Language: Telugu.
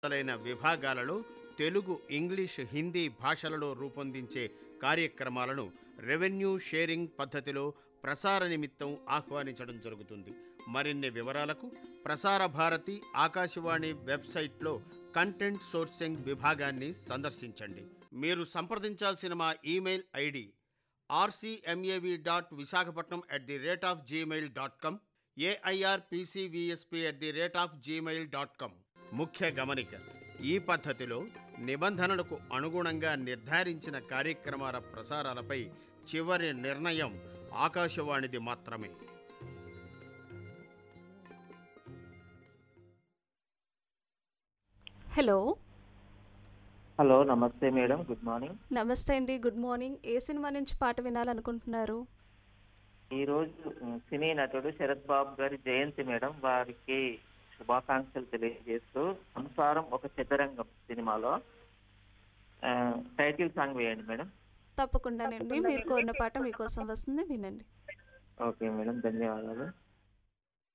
మొదలైన విభాగాలలో తెలుగు ఇంగ్లీష్ హిందీ భాషలలో రూపొందించే కార్యక్రమాలను రెవెన్యూ షేరింగ్ పద్ధతిలో ప్రసార నిమిత్తం ఆహ్వానించడం జరుగుతుంది మరిన్ని వివరాలకు ప్రసార భారతి ఆకాశవాణి వెబ్సైట్లో కంటెంట్ సోర్సింగ్ విభాగాన్ని సందర్శించండి మీరు సంప్రదించాల్సిన మా email ID RCMAV dot Visakhapatnam at the rate of gmail dot com AIRPCVSP at the rate of gmail dot com ముఖ్య గమనిక ఈ పద్ధతిలో నిబంధనలకు అనుగుణంగా నిర్ధారించిన కార్యక్రమాల ప్రసారాలపై చివరి నిర్ణయం ఆకాశవాణిది మాత్రమే హలో హలో నమస్తే మేడం గుడ్ మార్నింగ్ నమస్తే అండి గుడ్ మార్నింగ్ ఏ సినిమా నుంచి పాట వినాలనుకుంటున్నారు ఈరోజు ఉమ్, సినీ నటుడు శరత్ బాబు గారి జయంతి మేడం వారికి శుభాకాంక్షలు తెలియజేస్తూ సంసారం ఒక చదరంగం సినిమాలో ఆ, టైటిల్ సాంగ్ వేయండి మేడం తప్పకుండానండి మీరు కోరిన పాట మీకోసం వస్తుంది వినండి ఓకే మేడం ధన్యవాదాలు